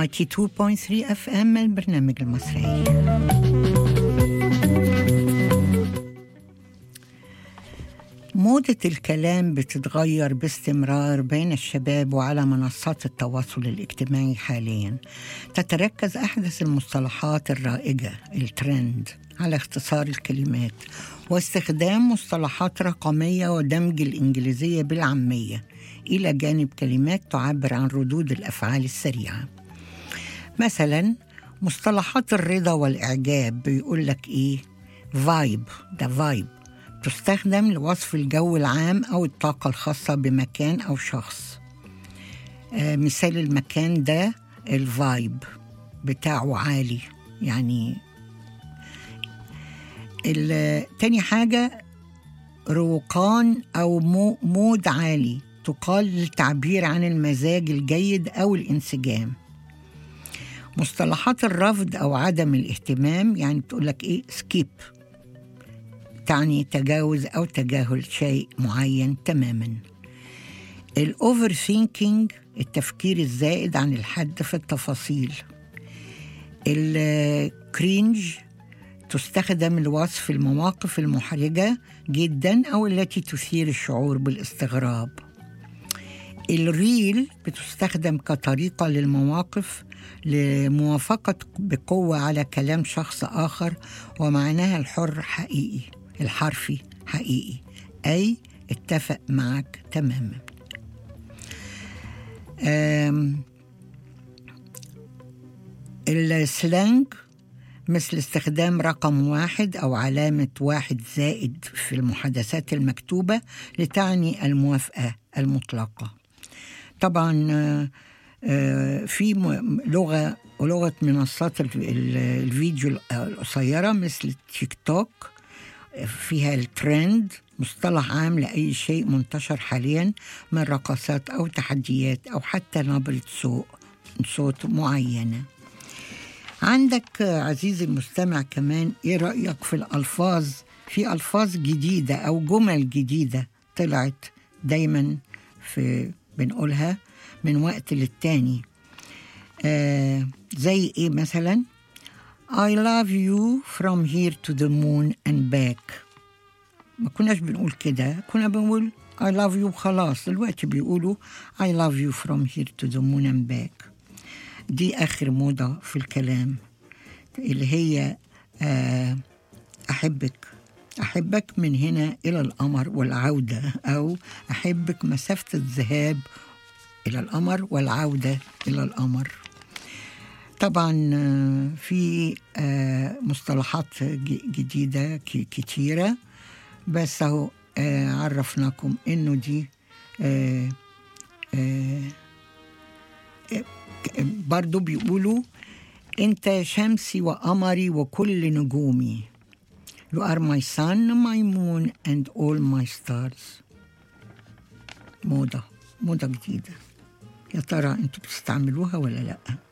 92.3 اف ام البرنامج المصري موضة الكلام بتتغير باستمرار بين الشباب وعلى منصات التواصل الاجتماعي حاليا تتركز أحدث المصطلحات الرائجة الترند على اختصار الكلمات واستخدام مصطلحات رقمية ودمج الإنجليزية بالعامية إلى جانب كلمات تعبر عن ردود الأفعال السريعة مثلا مصطلحات الرضا والإعجاب بيقول لك إيه فايب ده فايب تستخدم لوصف الجو العام أو الطاقة الخاصة بمكان أو شخص آه مثال المكان ده الفايب بتاعه عالي يعني تاني حاجة روقان أو مود عالي تقال للتعبير عن المزاج الجيد أو الانسجام مصطلحات الرفض أو عدم الاهتمام يعني بتقول لك إيه سكيب تعني تجاوز أو تجاهل شيء معين تماما الأوفر ثينكينج التفكير الزائد عن الحد في التفاصيل الكرينج تستخدم لوصف المواقف المحرجة جدا أو التي تثير الشعور بالاستغراب الريل بتستخدم كطريقة للمواقف لموافقة بقوة على كلام شخص آخر ومعناها الحر حقيقي الحرفي حقيقي أي اتفق معك تماما السلانج مثل استخدام رقم واحد أو علامة واحد زائد في المحادثات المكتوبة لتعني الموافقة المطلقة طبعا في لغة ولغة منصات الفيديو القصيرة مثل تيك توك فيها الترند مصطلح عام لأي شيء منتشر حاليا من رقصات أو تحديات أو حتى نبرة صوت صوت معينة عندك عزيزي المستمع كمان ايه رأيك في الألفاظ في ألفاظ جديدة أو جمل جديدة طلعت دايما في بنقولها من وقت للتاني آه زي ايه مثلا I love you from here to the moon and back ما كناش بنقول كده كنا بنقول I love you خلاص دلوقتي بيقولوا I love you from here to the moon and back دي آخر موضة في الكلام اللي هي آه أحبك أحبك من هنا إلى القمر والعودة أو أحبك مسافة الذهاب إلى القمر والعودة إلى القمر طبعا في مصطلحات جديدة كتيرة بس اهو عرفناكم انه دي برضو بيقولوا انت شمسي وقمري وكل نجومي You are my sun, my moon and all my stars موضة موضة جديدة يا ترى انتوا بتستعملوها ولا لأ؟